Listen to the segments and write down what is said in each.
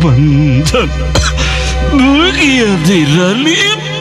ಬಂಧನ ಮುಗಿಯದಿರಲಿ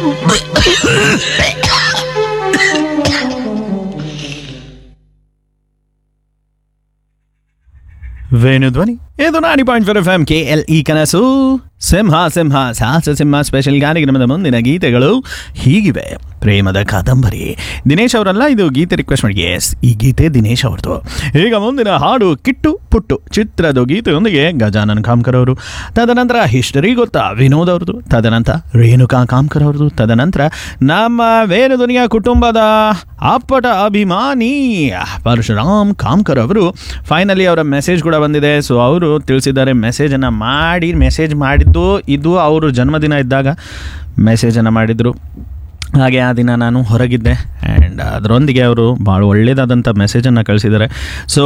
ವೇಣುಧ್ವನಿ ಇದು ninety point four F M K L E ಕನಸು ಸಿಂಹ ಸಿಂಹ ಸಾಹಸ ಸಿಂಹ ಸ್ಪೆಷಲ್ ಕಾರ್ಯಕ್ರಮದ ಮುಂದಿನ ಗೀತೆಗಳು ಹೀಗಿವೆ ಪ್ರೇಮದ ಕಾದಂಬರಿ ದಿನೇಶ್ ಅವರಲ್ಲ ಇದು ಗೀತೆ ರಿಕ್ವೆಸ್ಟ್ ಮಾಡಿ ಎಸ್ ಈ ಗೀತೆ ದಿನೇಶ್ ಅವ್ರದ್ದು ಈಗ ಮುಂದಿನ ಹಾಡು ಕಿಟ್ಟು ಪುಟ್ಟು ಚಿತ್ರದ ಗೀತೆಯೊಂದಿಗೆ ಗಜಾನನ್ ಕಾಮ್ಕರ್ ಅವರು ತದನಂತರ ಹಿಸ್ಟರಿ ಗೊತ್ತಾ ವಿನೋದ್ ಅವ್ರದ್ದು ತದನಂತರ ರೇಣುಕಾ ಕಾಮ್ಕರ್ ಅವ್ರದ್ದು ತದನಂತರ ನಮ್ಮ ವೇಣುಧ್ವನಿಯ ಕುಟುಂಬದ ಅಪ್ಪಟ ಅಭಿಮಾನಿ ಪರಶುರಾಮ್ ಕಾಮ್ಕರ್ ಅವರು ಫೈನಲಿ ಅವರ ಮೆಸೇಜ್ ಕೂಡ ಬಂದಿದೆ ಸೊ ಅವರು ತಿಳಿಸಿದ್ದಾರೆ ಮೆಸೇಜನ್ನು ಮಾಡಿ ಮೆಸೇಜ್ ಮಾಡಿದ್ದು ಇದು ಅವರು ಜನ್ಮದಿನ ಇದ್ದಾಗ ಮೆಸೇಜನ್ನು ಮಾಡಿದರು ಹಾಗೆ ಆ ದಿನ ನಾನು ಹೊರಗಿದ್ದೆ ಆ್ಯಂಡ್ ಅದರೊಂದಿಗೆ ಅವರು ಭಾಳ ಒಳ್ಳೆಯದಾದಂಥ ಮೆಸೇಜನ್ನು ಕಳಿಸಿದ್ದಾರೆ ಸೊ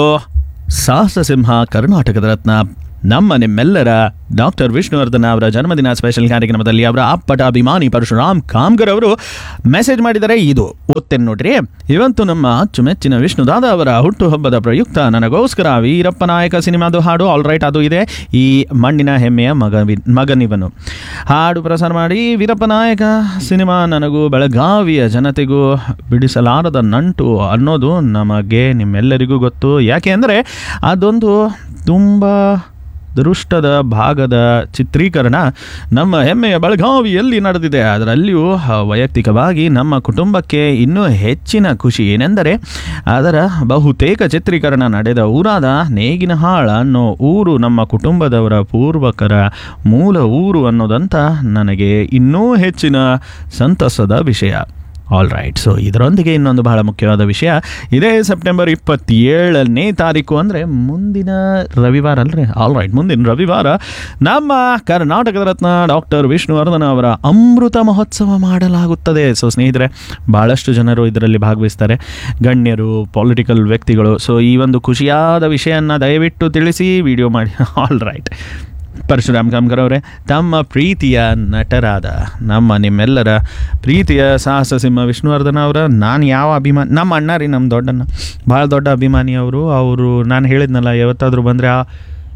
ಸಾಹಸ ಸಿಂಹ ಕರ್ನಾಟಕದ ರತ್ನ ನಮ್ಮ ನಿಮ್ಮೆಲ್ಲರ ಡಾಕ್ಟರ್ ವಿಷ್ಣುವರ್ಧನ್ ಅವರ ಜನ್ಮದಿನ ಸ್ಪೆಷಲ್ ಕಾರ್ಯಕ್ರಮದಲ್ಲಿ ಅವರ ಅಪ್ಪಟ ಅಭಿಮಾನಿ ಪರಶುರಾಮ್ ಕಾಮ್ಗರ್ ಅವರು ಮೆಸೇಜ್ ಮಾಡಿದರೆ ಇದು ಓದ್ತೇನೆ ನೋಡ್ರಿ ಇವತ್ತು ನಮ್ಮ ಅಚ್ಚುಮೆಚ್ಚಿನ ವಿಷ್ಣುದಾದ ಅವರ ಹುಟ್ಟುಹಬ್ಬದ ಪ್ರಯುಕ್ತ ನನಗೋಸ್ಕರ ವೀರಪ್ಪ ನಾಯಕ ಸಿನಿಮಾದು ಹಾಡು ಆಲ್ ರೈಟ್ ಅದು ಇದೆ ಈ ಮಣ್ಣಿನ ಹೆಮ್ಮೆಯ ಮಗ ಮಗನಿವನು ಹಾಡು ಪ್ರಸಾರ ಮಾಡಿ ವೀರಪ್ಪ ನಾಯಕ ಸಿನಿಮಾ ನನಗೂ ಬೆಳಗಾವಿಯ ಜನತೆಗೂ ಬಿಡಿಸಲಾರದ ನಂಟು ಅನ್ನೋದು ನಮಗೆ ನಿಮ್ಮೆಲ್ಲರಿಗೂ ಗೊತ್ತು ಯಾಕೆ ಅಂದರೆ ಅದೊಂದು ತುಂಬ ದೃಷ್ಟದ ಭಾಗದ ಚಿತ್ರೀಕರಣ ನಮ್ಮ ಹೆಮ್ಮೆಯ ಬೆಳಗಾವಿಯಲ್ಲಿ ನಡೆದಿದೆ ಅದರಲ್ಲಿಯೂ ಹ, ವೈಯಕ್ತಿಕವಾಗಿ ನಮ್ಮ ಕುಟುಂಬಕ್ಕೆ ಇನ್ನೂ ಹೆಚ್ಚಿನ ಖುಷಿ ಏನೆಂದರೆ ಅದರ ಬಹುತೇಕ ಚಿತ್ರೀಕರಣ ನಡೆದ ಊರಾದ ನೇಗಿನಹಾಳ ಅನ್ನೋ ಊರು ನಮ್ಮ ಕುಟುಂಬದವರ ಪೂರ್ವಕರ ಮೂಲ ಊರು ಅನ್ನೋದಂತ ನನಗೆ ಇನ್ನೂ ಹೆಚ್ಚಿನ ಸಂತಸದ ವಿಷಯ ಆಲ್ ರೈಟ್ ಸೊ ಇದರೊಂದಿಗೆ ಇನ್ನೊಂದು ಬಹಳ ಮುಖ್ಯವಾದ ವಿಷಯ ಇದೇ ಸೆಪ್ಟೆಂಬರ್ ಇಪ್ಪತ್ತೇಳನೇ ತಾರೀಕು ಅಂದರೆ ಮುಂದಿನ ರವಿವಾರ ಅಲ್ರಿ ಆಲ್ ರೈಟ್ ಮುಂದಿನ ರವಿವಾರ ನಮ್ಮ ಕರ್ನಾಟಕದ ರತ್ನ ಡಾಕ್ಟರ್ ವಿಷ್ಣುವರ್ಧನ್ ಅವರ ಅಮೃತ ಮಹೋತ್ಸವ ಮಾಡಲಾಗುತ್ತದೆ ಸೊ ಸ್ನೇಹಿತರೆ ಭಾಳಷ್ಟು ಜನರು ಇದರಲ್ಲಿ ಭಾಗವಹಿಸ್ತಾರೆ ಗಣ್ಯರು ಪೊಲಿಟಿಕಲ್ ವ್ಯಕ್ತಿಗಳು ಸೊ ಈ ಒಂದು ಖುಷಿಯಾದ ವಿಷಯನ ದಯವಿಟ್ಟು ತಿಳಿಸಿ ವಿಡಿಯೋ ಮಾಡಿ ಆಲ್ ರೈಟ್ ಪರಶುರಾಮ್ ಕಾಮ್ಕರ್ ಅವರೇ ತಮ್ಮ ಪ್ರೀತಿಯ ನಟರಾದ ನಮ್ಮ ನಿಮ್ಮೆಲ್ಲರ ಪ್ರೀತಿಯ ಸಾಹಸ ಸಿಂಹ ವಿಷ್ಣುವರ್ಧನ್ ಅವರ ನಾನು ಯಾವ ಅಭಿಮಾನಿ ನಮ್ಮ ಅಣ್ಣ ರೀ ನಮ್ಮ ದೊಡ್ಡಣ್ಣ ಭಾಳ ದೊಡ್ಡ ಅಭಿಮಾನಿ ಅವರು ಅವರು ನಾನು ಹೇಳಿದ್ನಲ್ಲ ಯಾವತ್ತಾದರೂ ಬಂದರೆ ಆ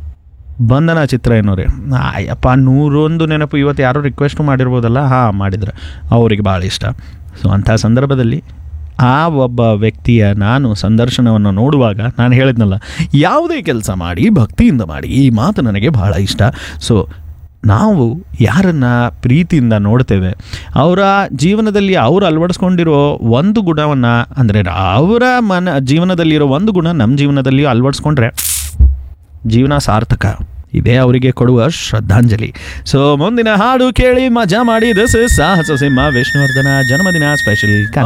ಬಂಧನ ಚಿತ್ರ ಏನೋ ರೀ ಅಯ್ಯಪ್ಪ ನೂರೊಂದು ನೆನಪು ಇವತ್ತು ಯಾರೋ ರಿಕ್ವೆಸ್ಟು ಮಾಡಿರ್ಬೋದಲ್ಲ ಹಾಂ ಮಾಡಿದ್ರು ಅವರಿಗೆ ಭಾಳ ಇಷ್ಟ ಸೊ ಅಂಥ ಸಂದರ್ಭದಲ್ಲಿ ಆ ಒಬ್ಬ ವ್ಯಕ್ತಿಯ ನಾನು ಸಂದರ್ಶನವನ್ನು ನೋಡುವಾಗ ನಾನು ಹೇಳಿದ್ನಲ್ಲ ಯಾವುದೇ ಕೆಲಸ ಮಾಡಿ ಭಕ್ತಿಯಿಂದ ಮಾಡಿ ಈ ಮಾತು ನನಗೆ ಬಹಳ ಇಷ್ಟ ಸೊ ನಾವು ಯಾರನ್ನು ಪ್ರೀತಿಯಿಂದ ನೋಡ್ತೇವೆ ಅವರ ಜೀವನದಲ್ಲಿ ಅವರು ಅಳವಡಿಸ್ಕೊಂಡಿರೋ ಒಂದು ಗುಣವನ್ನು ಅಂದರೆ ಅವರ ಮನ ಜೀವನದಲ್ಲಿರೋ ಒಂದು ಗುಣ ನಮ್ಮ ಜೀವನದಲ್ಲಿ ಅಳವಡಿಸ್ಕೊಂಡ್ರೆ ಜೀವನ ಸಾರ್ಥಕ ಇದೇ ಅವರಿಗೆ ಕೊಡುವ ಶ್ರದ್ಧಾಂಜಲಿ ಸೊ ಮುಂದಿನ ಹಾಡು ಕೇಳಿ ಮಜಾ ಮಾಡಿ ದಿಸ್ ಇಸ್ ಸಾಹಸ ಸಿಂಹ ವಿಷ್ಣುವರ್ಧನ ಜನ್ಮದಿನ ಸ್ಪೆಷಲ್